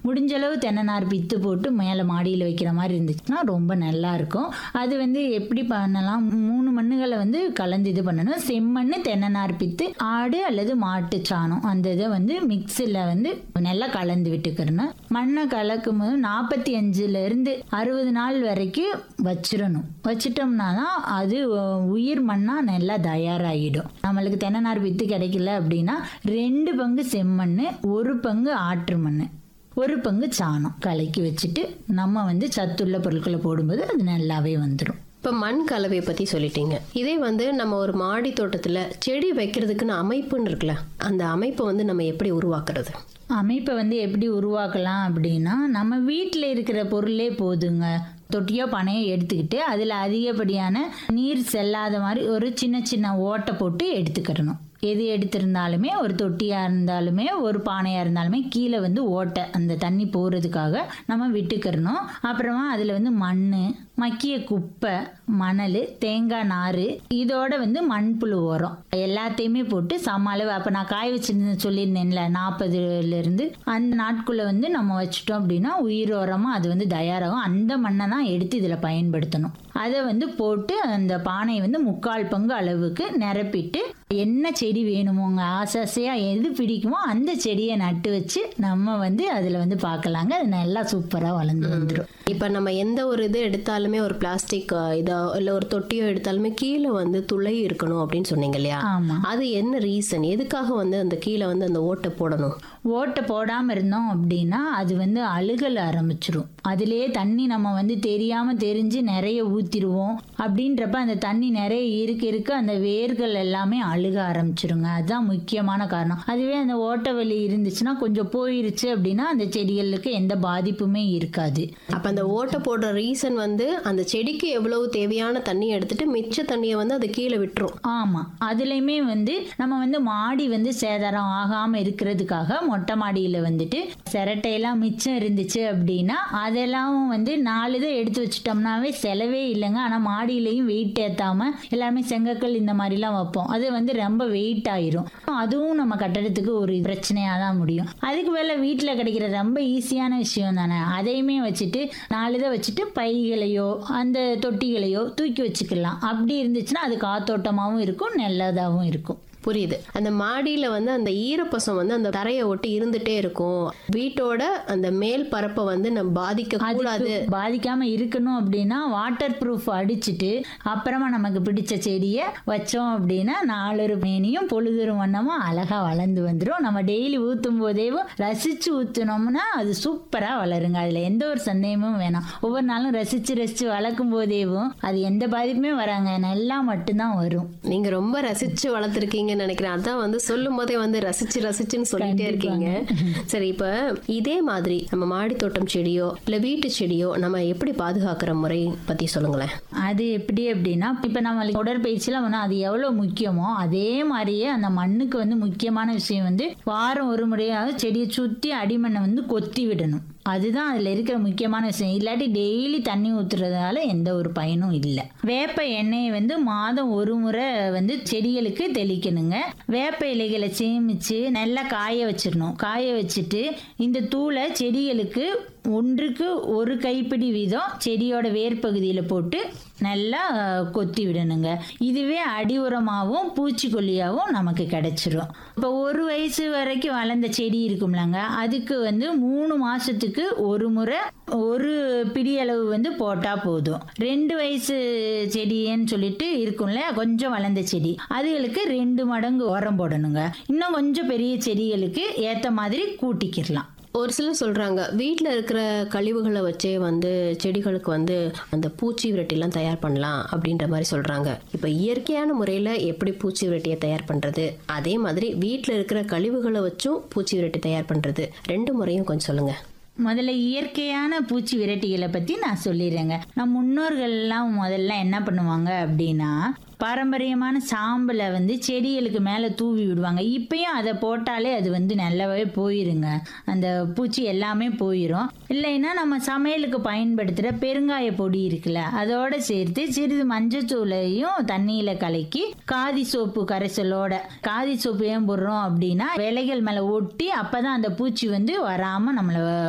முடிஞ்ச அளவு தென்னை நார் பித்து போட்டு மேலே மாடியில் வைக்கிற மாதிரி இருந்துச்சுன்னா ரொம்ப நல்லா இருக்கும் அது வந்து எப்படி பண்ணலாம் மூணு மண்ணுகளை வந்து கலந்து இது பண்ணணும் செம்மண் தென்னை நார் பித்து ஆடு அல்லது மாட்டு சாணம் அந்த இதை வந்து மிக்ஸில் வந்து நல்லா கலந்து விட்டுக்கிறணும் மண்ணை கலக்கும் போது நாற்பத்தி அஞ்சுல இருந்து அறுபது நாள் வரைக்கும் வச்சிடணும் வச்சிட்டோம்னா தான் அது அஹ், உயிர் மண்ணா நல்லா தயாராகிடும் நம்மளுக்கு தென்னை நார் வித்து கிடைக்கல அப்படின்னா ரெண்டு பங்கு செம்மண் ஒரு பங்கு ஆற்று மண் ஒரு பங்கு சாணம் கலக்கி வச்சுட்டு நம்ம வந்து சத்துள்ள பொருட்களை போடும்போது அது நல்லாவே வந்துடும் இப்போ மண் கலவையை பற்றி சொல்லிட்டீங்க இதே வந்து நம்ம ஒரு மாடி தோட்டத்தில் செடி வைக்கிறதுக்குன்னு அமைப்புன்னு இருக்குல்ல அந்த அமைப்பை வந்து நம்ம எப்படி உருவாக்குறது அமைப்பை வந்து எப்படி உருவாக்கலாம் அப்படின்னா நம்ம வீட்டில் இருக்கிற பொருளே போதுங்க தொட்டியோ பனையோ எடுத்துக்கிட்டு அதில் அதிகப்படியான நீர் செல்லாத மாதிரி ஒரு சின்ன சின்ன ஓட்டை போட்டு எடுத்துக்கிடணும் எது எடுத்திருந்தாலுமே ஒரு தொட்டியாக இருந்தாலுமே ஒரு பானையாக இருந்தாலுமே கீழே வந்து ஓட்டை அந்த தண்ணி போகிறதுக்காக நம்ம விட்டுக்கிறணும் அப்புறமா அதில் வந்து மண் மக்கிய குப்பை மணல் தேங்காய் நார் இதோட வந்து மண்புழு உரம் எல்லாத்தையுமே போட்டு சம அளவு அப்போ நான் காய வச்சிருந்து சொல்லியிருந்தேன்ல நாற்பதுலேருந்து அந்த நாட்குள்ளே வந்து நம்ம வச்சிட்டோம் அப்படின்னா உயிர் உரமாக அது வந்து தயாராகும் அந்த மண்ணை தான் எடுத்து இதில் பயன்படுத்தணும் அதை வந்து போட்டு அந்த பானையை வந்து முக்கால் பங்கு அளவுக்கு நிரப்பிட்டு என்ன செடி வேணுமோங்க ஆசை ஆசையாக எது பிடிக்குமோ அந்த செடியை நட்டு வச்சு நம்ம வந்து அதில் வந்து பார்க்கலாங்க அது நல்லா சூப்பராக வளர்ந்து வந்துடும் இப்போ நம்ம எந்த ஒரு இது எடுத்தாலுமே ஒரு பிளாஸ்டிக் இதோ இல்லை ஒரு தொட்டியோ எடுத்தாலுமே கீழே வந்து துளை இருக்கணும் அப்படின்னு சொன்னீங்க இல்லையா ஆமாம் அது என்ன ரீசன் எதுக்காக வந்து அந்த கீழே வந்து அந்த ஓட்டை போடணும் ஓட்டை போடாமல் இருந்தோம் அப்படின்னா அது வந்து அழுகல் ஆரம்பிச்சிரும் அதுலேயே தண்ணி நம்ம வந்து தெரியாமல் தெரிஞ்சு நிறைய ஊற்றிடுவோம் அப்படின்றப்ப அந்த தண்ணி நிறைய இருக்க இருக்க அந்த வேர்கள் எல்லாமே அழுக ஆரம்பிச்சிருங்க அதுதான் முக்கியமான காரணம் அதுவே அந்த ஓட்டை வலி இருந்துச்சுன்னா கொஞ்சம் போயிருச்சு அப்படின்னா அந்த செடிகளுக்கு எந்த பாதிப்புமே இருக்காது அப்போ அந்த ஓட்டை போடுற ரீசன் வந்து அந்த செடிக்கு எவ்வளவு தேவையான தண்ணியை எடுத்துட்டு மிச்ச தண்ணியை வந்து அது கீழே விட்டுரும் ஆமாம் அதுலேயுமே வந்து நம்ம வந்து மாடி வந்து சேதாரம் ஆகாமல் இருக்கிறதுக்காக மொட்டை மாடியில் வந்துட்டு சிரட்டையெல்லாம் மிச்சம் இருந்துச்சு அப்படின்னா அதெல்லாம் வந்து நாலு இதை எடுத்து வச்சிட்டோம்னாவே செலவே இல்லைங்க ஆனால் மாடியிலையும் வெயிட் ஏற்றாமல் எல்லாமே செங்கக்கல் இந்த மாதிரிலாம் வைப்போம் அது வந்து ரொம்ப வெயிட் ஆயிரும் அதுவும் நம்ம கட்டடத்துக்கு ஒரு பிரச்சனையாக தான் முடியும் அதுக்கு மேலே வீட்டில் கிடைக்கிற ரொம்ப ஈஸியான விஷயம் தானே அதையுமே வச்சுட்டு நாலு இதை வச்சுட்டு பைகளையோ அந்த தொட்டிகளையோ தூக்கி வச்சுக்கலாம் அப்படி இருந்துச்சுன்னா அது காத்தோட்டமாகவும் இருக்கும் நல்லதாகவும் இருக்கும் புரியுது அந்த மாடியில வந்து அந்த ஈரப்பசம் வந்து அந்த தரையை ஒட்டி இருந்துட்டே இருக்கும் வீட்டோட அந்த மேல் பரப்பை வந்து நம்ம பாதிக்க கூடாது அதுக்கு பாதிக்காம இருக்கணும் அப்படின்னா வாட்டர் ப்ரூஃப் அடிச்சுட்டு அப்புறமா நமக்கு பிடிச்ச செடியை வச்சோம் அப்படின்னா நாலொரு மேனியும் பொழுதுரும் வண்ணமா அழகா வளர்ந்து வந்துடும் நம்ம டெய்லி ஊத்தும் போதேவும் ரசிச்சு ஊத்துனோம்னா அது சூப்பரா வளருங்க அதுல எந்த ஒரு சந்தேகமும் வேணாம் ஒவ்வொரு நாளும் ரசிச்சு ரசிச்சு வளர்க்கும் போதேவும் அது எந்த பாதிப்புமே வராங்க நல்லா மட்டும்தான் வரும் நீங்க ரொம்ப ரசிச்சு வளர்த்துருக்கீங்கன்னு நினைக்கிறேன் அதான் வந்து சொல்லும் போதே வந்து ரசிச்சு ரசிச்சுன்னு சொல்லிட்டே இருக்கீங்க சரி இப்ப இதே மாதிரி நம்ம மாடி தோட்டம் செடியோ இல்ல வீட்டு செடியோ நம்ம எப்படி பாதுகாக்கிற முறை பத்தி சொல்லுங்களேன் அது எப்படி அப்படின்னா இப்போ நம்மளுக்கு உடற்பயிற்சிலாம் வேணும் அது எவ்வளோ முக்கியமோ அதே மாதிரியே அந்த மண்ணுக்கு வந்து முக்கியமான விஷயம் வந்து வாரம் ஒரு முறையாவது செடியை சுற்றி அடிமண்ணை வந்து கொத்தி விடணும் அதுதான் அதில் இருக்கிற முக்கியமான விஷயம் இல்லாட்டி டெய்லி தண்ணி ஊற்றுறதால எந்த ஒரு பயனும் இல்லை வேப்ப எண்ணெயை வந்து மாதம் ஒரு முறை வந்து செடிகளுக்கு தெளிக்கணுங்க வேப்ப இலைகளை சேமித்து நல்லா காய வச்சிடணும் காய வச்சுட்டு இந்த தூளை செடிகளுக்கு ஒன்றுக்கு ஒரு கைப்பிடி வீதம் செடியோட வேர் பகுதியில் போட்டு நல்லா அஹ், கொத்தி விடணுங்க இதுவே அடி உரமாகவும் பூச்சிக்கொல்லியாகவும் நமக்கு கிடைச்சிரும் இப்போ ஒரு வயசு வரைக்கும் வளர்ந்த செடி இருக்கும்லங்க அதுக்கு வந்து மூணு மாசத்துக்கு ஒரு முறை ஒரு பிடி அளவு வந்து போட்டால் போதும் ரெண்டு வயசு செடின்னு சொல்லிட்டு இருக்கும்ல கொஞ்சம் வளர்ந்த செடி அதுகளுக்கு ரெண்டு மடங்கு உரம் போடணுங்க இன்னும் கொஞ்சம் பெரிய செடிகளுக்கு ஏற்ற மாதிரி கூட்டிக்கிடலாம் ஒரு சிலர் சொல்றாங்க வீட்டில் இருக்கிற கழிவுகளை வச்சே வந்து செடிகளுக்கு வந்து அந்த பூச்சி விரட்டிலாம் தயார் பண்ணலாம் அப்படின்ற மாதிரி சொல்றாங்க இப்போ இயற்கையான முறையில் எப்படி பூச்சி விரட்டியை தயார் பண்றது அதே மாதிரி வீட்டில் இருக்கிற கழிவுகளை வச்சும் பூச்சி விரட்டி தயார் பண்றது ரெண்டு முறையும் கொஞ்சம் சொல்லுங்க முதல்ல இயற்கையான பூச்சி விரட்டிகளை பற்றி நான் சொல்லிடுறேங்க நம் முன்னோர்கள்லாம் முதல்ல என்ன பண்ணுவாங்க அப்படின்னா பாரம்பரியமான சாம்பலை வந்து செடிகளுக்கு மேலே தூவி விடுவாங்க இப்பயும் அதை போட்டாலே அது வந்து நல்லாவே போயிருங்க அந்த பூச்சி எல்லாமே போயிடும் இல்லைன்னா நம்ம சமையலுக்கு பயன்படுத்துகிற பெருங்காய பொடி இருக்குல்ல அதோட சேர்த்து சிறிது மஞ்சத்தூளையும் தண்ணியில் கலக்கி காதி சோப்பு கரைசலோட காதி சோப்பு ஏன் போடுறோம் அப்படின்னா விலைகள் மேலே ஒட்டி அப்போ தான் அந்த பூச்சி வந்து வராமல் நம்மளை